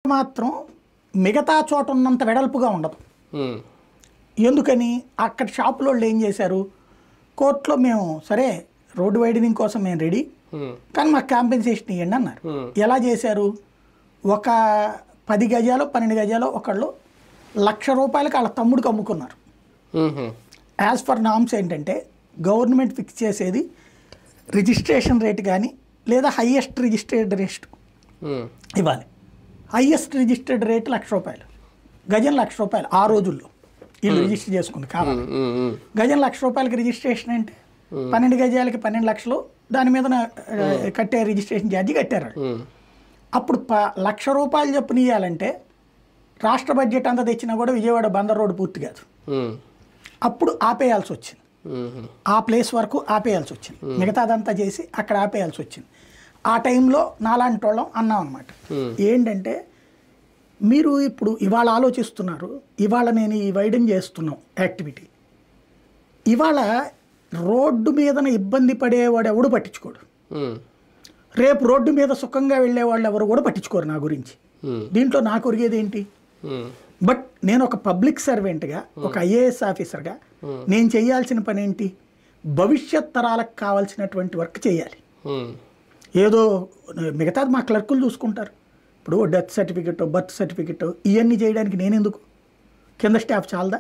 మాత్రం మిగతా చోట ఉన్నంత వెడల్పుగా ఉండదు ఉమ్, ఎందుకని అక్కడ షాపుల వాళ్ళు ఏం చేశారు కోర్టులో మేము సరే రోడ్డు వైడనింగ్ కోసం మేము రెడీ ఉమ్, కానీ మాకు కాంపెన్సేషన్ ఇవ్వండి అన్నారు Hmm. ఎలా చేశారు ఒక పది గజాలు పన్నెండు గజాలు ఒకళ్ళు లక్ష రూపాయలకి వాళ్ళ తమ్ముడికి అమ్ముకున్నారు ఉమ్, యాజ్ ఫర్ నామ్స్ ఏంటంటే గవర్నమెంట్ ఫిక్స్ చేసేది రిజిస్ట్రేషన్ రేట్ కానీ లేదా హయ్యెస్ట్ రిజిస్టర్డ్ రేట్ ఉమ్, ఇవ్వాలి హయ్యెస్ట్ రిజిస్టర్డ్ రేట్ లక్ష రూపాయలు గజం లక్ష రూపాయలు ఆ రోజుల్లో వీళ్ళు రిజిస్టర్ చేసుకుంది కావాలి ఉమ్, ఉమ్, గజం లక్ష రూపాయలకి రిజిస్ట్రేషన్ అంటే పన్నెండు గజాలకి పన్నెండు లక్షలు దాని మీద కట్టే రిజిస్ట్రేషన్ ఛార్జీ కట్టారు వాళ్ళు. ఉమ్, అప్పుడు ప లక్ష రూపాయలు చొప్పున ఇవ్వాలంటే రాష్ట్ర బడ్జెట్ అంతా తెచ్చినా కూడా విజయవాడ బందర్ రోడ్డు పూర్తి కాదు ఉమ్, అప్పుడు ఆపేయాల్సి వచ్చింది ఉమ్, ఆ ప్లేస్ వరకు ఆపేయాల్సి వచ్చింది మిగతాదంతా చేసి అక్కడ ఆపేయాల్సి వచ్చింది ఆ టైంలో నాలాంటి వాళ్ళం అన్నాం అనమాట ఏంటంటే మీరు ఇప్పుడు ఇవాళ ఆలోచిస్తున్నారు ఇవాళ నేను ఈ వైడెన్ చేస్తున్నాం యాక్టివిటీ ఇవాళ రోడ్డు మీదన ఇబ్బంది పడేవాడు ఎవడు పట్టించుకోడు ఉమ్, రేపు రోడ్డు మీద సుఖంగా వెళ్ళే వాళ్ళు ఎవరు కూడా పట్టించుకోరు నా గురించి ఉమ్, దీంట్లో నాకు ఒరిగేది ఏంటి ఉమ్, బట్ నేను ఒక పబ్లిక్ సర్వెంట్గా ఒక ఐఏఎస్ ఆఫీసర్గా నేను చేయాల్సిన పని ఏంటి భవిష్యత్ తరాలకు కావాల్సినటువంటి వర్క్ చేయాలి ఉమ్, ఏదో మిగతాది మా క్లర్కులు చూసుకుంటారు ఇప్పుడు డెత్ సర్టిఫికెట్ బర్త్ సర్టిఫికెట్ ఇవన్నీ చేయడానికి నేనెందుకు కింద స్టాఫ్ చాలదా